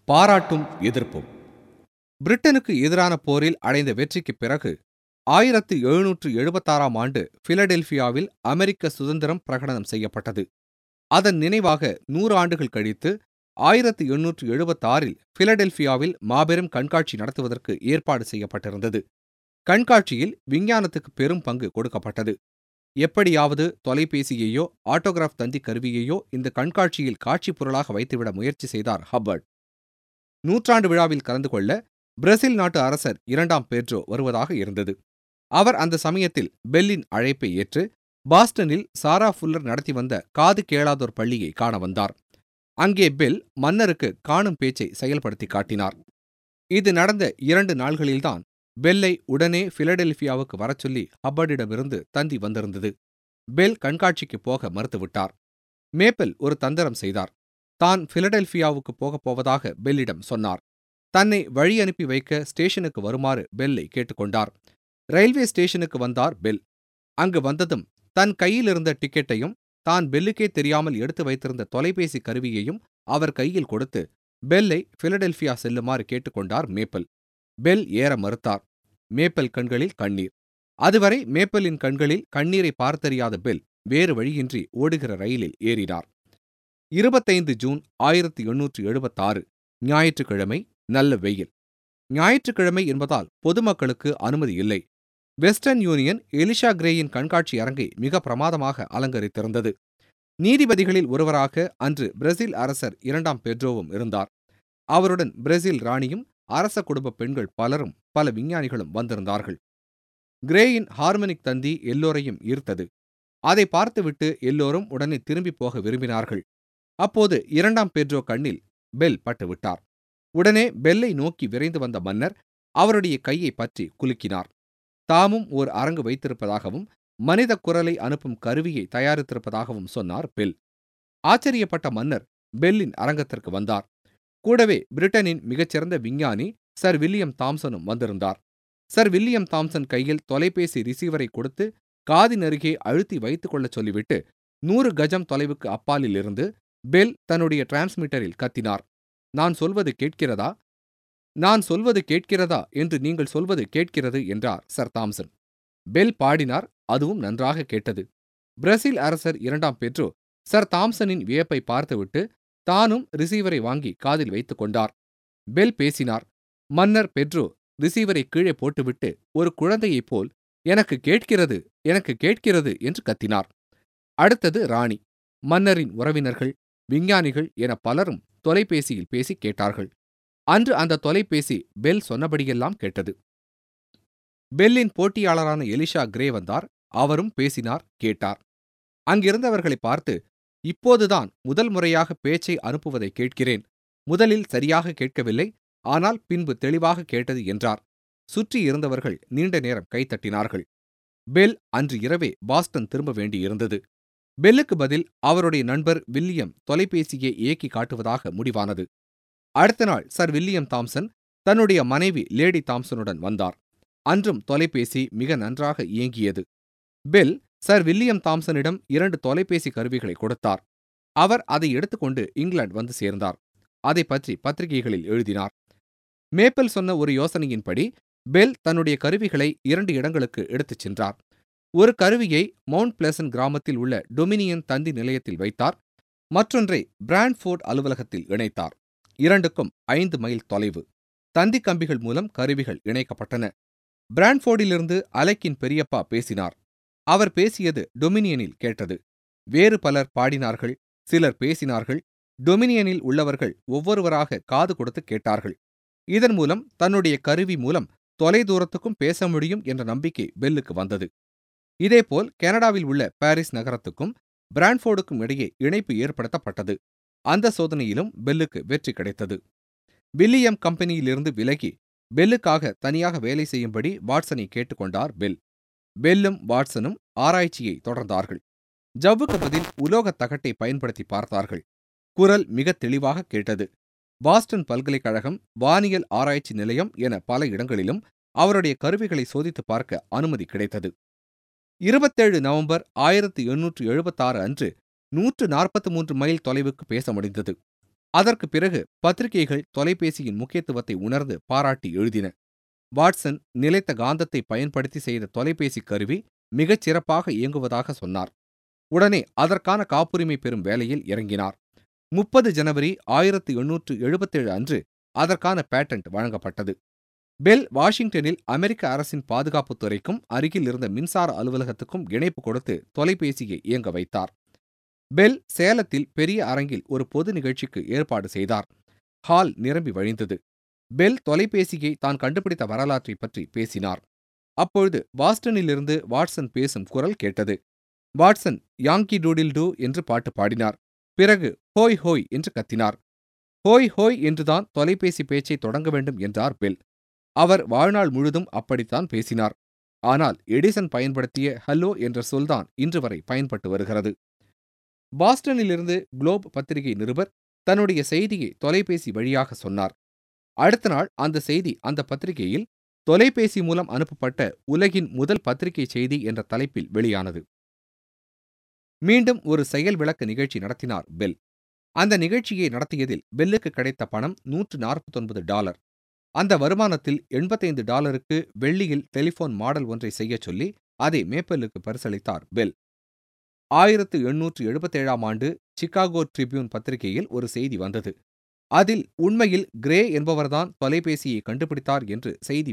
பாராட்டும் எதிர்ப்பும் பிரிட்டனுக்கு எதிரான போரில் அடைந்த வெற்றிக்குப் பிறகு ஆயிரத்து எழுநூற்று எழுபத்தாறாம் ஆண்டு பிலடெல்பியாவில் அமெரிக்க சுதந்திரம் பிரகடனம் செய்யப்பட்டது அதன் நினைவாக நூறு ஆண்டுகள் கழித்து ஆயிரத்து எண்ணூற்று எழுபத்தாறில் பிலடெல்பியாவில் மாபெரும் கண்காட்சி நடத்துவதற்கு ஏற்பாடு செய்யப்பட்டிருந்தது கண்காட்சியில் விஞ்ஞானத்துக்கு பெரும் பங்கு கொடுக்கப்பட்டது எப்படியாவது தொலைபேசியையோ ஆட்டோகிராஃப் தந்தி கருவியையோ இந்த கண்காட்சியில் காட்சிப் பொருளாக வைத்துவிட முயற்சி செய்தார் ஹப்பர்ட் நூற்றாண்டு விழாவில் கலந்து கொள்ள பிரேசில் நாட்டு அரசர் இரண்டாம் பேட்ரோ வருவதாக இருந்தது அவர் அந்த சமயத்தில் பெல்லின் அழைப்பை ஏற்று பாஸ்டனில் சாரா ஃபுல்லர் நடத்தி வந்த காது கேளாதோர் பள்ளியை காண வந்தார் அங்கே பெல் மன்னருக்கு காணும் பேச்சை செயல்படுத்தி காட்டினார் இது நடந்த இரண்டு நாள்களில்தான் பெல்லை உடனே பிலடெல்பியாவுக்கு வரச் சொல்லி ஹப்பர்டிடமிருந்து தந்தி வந்திருந்தது பெல் கண்காட்சிக்கு போக மறுத்துவிட்டார் மேப்பல் ஒரு தந்திரம் செய்தார் தான் பிலடெல்பியாவுக்கு போகப் போவதாக பெல்லிடம் சொன்னார் தன்னை வழி அனுப்பி வைக்க ஸ்டேஷனுக்கு வருமாறு பெல்லை கேட்டுக்கொண்டார் ரயில்வே ஸ்டேஷனுக்கு வந்தார் பெல் அங்கு வந்ததும் தன் கையில் இருந்த டிக்கெட்டையும் தான் பெல்லுக்கே தெரியாமல் எடுத்து வைத்திருந்த தொலைபேசி கருவியையும் அவர் கையில் கொடுத்து பெல்லை பிலடெல்பியா செல்லுமாறு கேட்டுக்கொண்டார் மேப்பல் பெல் ஏற மறுத்தார் மேப்பல் கண்களில் கண்ணீர் அதுவரை மேப்பலின் கண்களில் கண்ணீரை பார்த்தறியாத பெல் வேறு வழியின்றி ஓடுகிற ரயிலில் ஏறினார் இருபத்தைந்து ஜூன் ஆயிரத்தி எண்ணூற்று எழுபத்தாறு ஞாயிற்றுக்கிழமை நல்ல வெயில் ஞாயிற்றுக்கிழமை என்பதால் பொதுமக்களுக்கு அனுமதி இல்லை வெஸ்டர்ன் யூனியன் எலிஷா கிரேயின் கண்காட்சி அரங்கை மிக பிரமாதமாக அலங்கரித்திருந்தது நீதிபதிகளில் ஒருவராக அன்று பிரேசில் அரசர் இரண்டாம் பெட்ரோவும் இருந்தார் அவருடன் பிரேசில் ராணியும் அரச குடும்ப பெண்கள் பலரும் பல விஞ்ஞானிகளும் வந்திருந்தார்கள் கிரேயின் ஹார்மோனிக் தந்தி எல்லோரையும் ஈர்த்தது அதை பார்த்துவிட்டு எல்லோரும் உடனே திரும்பி போக விரும்பினார்கள் அப்போது இரண்டாம் பெட்ரோ கண்ணில் பெல் பட்டுவிட்டார் உடனே பெல்லை நோக்கி விரைந்து வந்த மன்னர் அவருடைய கையை பற்றி குலுக்கினார் தாமும் ஓர் அரங்கு வைத்திருப்பதாகவும் மனித குரலை அனுப்பும் கருவியை தயாரித்திருப்பதாகவும் சொன்னார் பெல் ஆச்சரியப்பட்ட மன்னர் பெல்லின் அரங்கத்திற்கு வந்தார் கூடவே பிரிட்டனின் மிகச்சிறந்த விஞ்ஞானி சர் வில்லியம் தாம்சனும் வந்திருந்தார் சர் வில்லியம் தாம்சன் கையில் தொலைபேசி ரிசீவரை கொடுத்து காதின் அருகே அழுத்தி வைத்துக் கொள்ளச் சொல்லிவிட்டு நூறு கஜம் தொலைவுக்கு அப்பாலில் இருந்து பெல் தன்னுடைய டிரான்ஸ்மிட்டரில் கத்தினார் நான் சொல்வது கேட்கிறதா நான் சொல்வது கேட்கிறதா என்று நீங்கள் சொல்வது கேட்கிறது என்றார் சர் தாம்சன் பெல் பாடினார் அதுவும் நன்றாக கேட்டது பிரேசில் அரசர் இரண்டாம் பெட்ரோ சர் தாம்சனின் வியப்பை பார்த்துவிட்டு தானும் ரிசீவரை வாங்கி காதில் வைத்துக் கொண்டார் பெல் பேசினார் மன்னர் பெட்ரோ ரிசீவரை கீழே போட்டுவிட்டு ஒரு குழந்தையைப் போல் எனக்கு கேட்கிறது எனக்கு கேட்கிறது என்று கத்தினார் அடுத்தது ராணி மன்னரின் உறவினர்கள் விஞ்ஞானிகள் என பலரும் தொலைபேசியில் பேசி கேட்டார்கள் அன்று அந்த தொலைபேசி பெல் சொன்னபடியெல்லாம் கேட்டது பெல்லின் போட்டியாளரான எலிஷா கிரே வந்தார் அவரும் பேசினார் கேட்டார் அங்கிருந்தவர்களை பார்த்து இப்போதுதான் முதல் முறையாக பேச்சை அனுப்புவதை கேட்கிறேன் முதலில் சரியாக கேட்கவில்லை ஆனால் பின்பு தெளிவாக கேட்டது என்றார் சுற்றி இருந்தவர்கள் நீண்ட நேரம் கைத்தட்டினார்கள் பெல் அன்று இரவே பாஸ்டன் திரும்ப வேண்டியிருந்தது பெல்லுக்கு பதில் அவருடைய நண்பர் வில்லியம் தொலைபேசியை இயக்கி காட்டுவதாக முடிவானது அடுத்த நாள் சர் வில்லியம் தாம்சன் தன்னுடைய மனைவி லேடி தாம்சனுடன் வந்தார் அன்றும் தொலைபேசி மிக நன்றாக இயங்கியது பெல் சர் வில்லியம் தாம்சனிடம் இரண்டு தொலைபேசி கருவிகளை கொடுத்தார் அவர் அதை எடுத்துக்கொண்டு இங்கிலாந்து வந்து சேர்ந்தார் அதை பற்றி பத்திரிகைகளில் எழுதினார் மேப்பல் சொன்ன ஒரு யோசனையின்படி பெல் தன்னுடைய கருவிகளை இரண்டு இடங்களுக்கு எடுத்துச் சென்றார் ஒரு கருவியை மவுண்ட் பிளசன் கிராமத்தில் உள்ள டொமினியன் தந்தி நிலையத்தில் வைத்தார் மற்றொன்றை பிராண்ட்ஃபோர்ட் அலுவலகத்தில் இணைத்தார் இரண்டுக்கும் ஐந்து மைல் தொலைவு தந்தி கம்பிகள் மூலம் கருவிகள் இணைக்கப்பட்டன பிராண்ட்ஃபோர்டிலிருந்து அலெக்கின் பெரியப்பா பேசினார் அவர் பேசியது டொமினியனில் கேட்டது வேறு பலர் பாடினார்கள் சிலர் பேசினார்கள் டொமினியனில் உள்ளவர்கள் ஒவ்வொருவராக காது கொடுத்து கேட்டார்கள் இதன் மூலம் தன்னுடைய கருவி மூலம் தொலைதூரத்துக்கும் பேச முடியும் என்ற நம்பிக்கை பெல்லுக்கு வந்தது இதேபோல் கனடாவில் உள்ள பாரிஸ் நகரத்துக்கும் பிராண்ட்ஃபோர்டுக்கும் இடையே இணைப்பு ஏற்படுத்தப்பட்டது அந்த சோதனையிலும் பெல்லுக்கு வெற்றி கிடைத்தது வில்லியம் கம்பெனியிலிருந்து விலகி பெல்லுக்காக தனியாக வேலை செய்யும்படி வாட்சனை கேட்டுக்கொண்டார் பெல் பெல்லும் வாட்சனும் ஆராய்ச்சியை தொடர்ந்தார்கள் ஜவ்வுக்கு பதில் உலோகத் தகட்டை பயன்படுத்தி பார்த்தார்கள் குரல் மிக தெளிவாக கேட்டது பாஸ்டன் பல்கலைக்கழகம் வானியல் ஆராய்ச்சி நிலையம் என பல இடங்களிலும் அவருடைய கருவிகளை சோதித்துப் பார்க்க அனுமதி கிடைத்தது இருபத்தேழு நவம்பர் ஆயிரத்தி எண்ணூற்று எழுபத்தாறு அன்று நூற்று நாற்பத்து மூன்று மைல் தொலைவுக்கு பேச முடிந்தது அதற்கு பிறகு பத்திரிகைகள் தொலைபேசியின் முக்கியத்துவத்தை உணர்ந்து பாராட்டி எழுதின வாட்சன் நிலைத்த காந்தத்தை பயன்படுத்தி செய்த தொலைபேசி கருவி மிகச் சிறப்பாக இயங்குவதாக சொன்னார் உடனே அதற்கான காப்புரிமை பெறும் வேலையில் இறங்கினார் முப்பது ஜனவரி ஆயிரத்து எண்ணூற்று எழுபத்தேழு அன்று அதற்கான பேட்டன்ட் வழங்கப்பட்டது பெல் வாஷிங்டனில் அமெரிக்க அரசின் பாதுகாப்புத் துறைக்கும் அருகில் இருந்த மின்சார அலுவலகத்துக்கும் இணைப்பு கொடுத்து தொலைபேசியை இயங்க வைத்தார் பெல் சேலத்தில் பெரிய அரங்கில் ஒரு பொது நிகழ்ச்சிக்கு ஏற்பாடு செய்தார் ஹால் நிரம்பி வழிந்தது பெல் தொலைபேசியை தான் கண்டுபிடித்த வரலாற்றை பற்றி பேசினார் அப்பொழுது பாஸ்டனிலிருந்து வாட்சன் பேசும் குரல் கேட்டது வாட்சன் யாங்கி டூடில் டூ என்று பாட்டு பாடினார் பிறகு ஹோய் ஹோய் என்று கத்தினார் ஹோய் ஹோய் என்றுதான் தொலைபேசி பேச்சை தொடங்க வேண்டும் என்றார் பெல் அவர் வாழ்நாள் முழுதும் அப்படித்தான் பேசினார் ஆனால் எடிசன் பயன்படுத்திய ஹலோ என்ற சொல்தான் இன்று வரை பயன்பட்டு வருகிறது பாஸ்டனிலிருந்து குளோப் பத்திரிகை நிருபர் தன்னுடைய செய்தியை தொலைபேசி வழியாக சொன்னார் அடுத்த நாள் அந்த செய்தி அந்த பத்திரிகையில் தொலைபேசி மூலம் அனுப்பப்பட்ட உலகின் முதல் பத்திரிகை செய்தி என்ற தலைப்பில் வெளியானது மீண்டும் ஒரு செயல் விளக்க நிகழ்ச்சி நடத்தினார் பெல் அந்த நிகழ்ச்சியை நடத்தியதில் பெல்லுக்கு கிடைத்த பணம் நூற்று நாற்பத்தொன்பது டாலர் அந்த வருமானத்தில் எண்பத்தைந்து டாலருக்கு வெள்ளியில் டெலிபோன் மாடல் ஒன்றை செய்யச் சொல்லி அதை மேப்பலுக்கு பரிசளித்தார் பெல் ஆயிரத்து எண்ணூற்று எழுபத்தேழாம் ஆண்டு சிகாகோ ட்ரிபியூன் பத்திரிகையில் ஒரு செய்தி வந்தது அதில் உண்மையில் கிரே என்பவர்தான் தொலைபேசியை கண்டுபிடித்தார் என்று செய்தி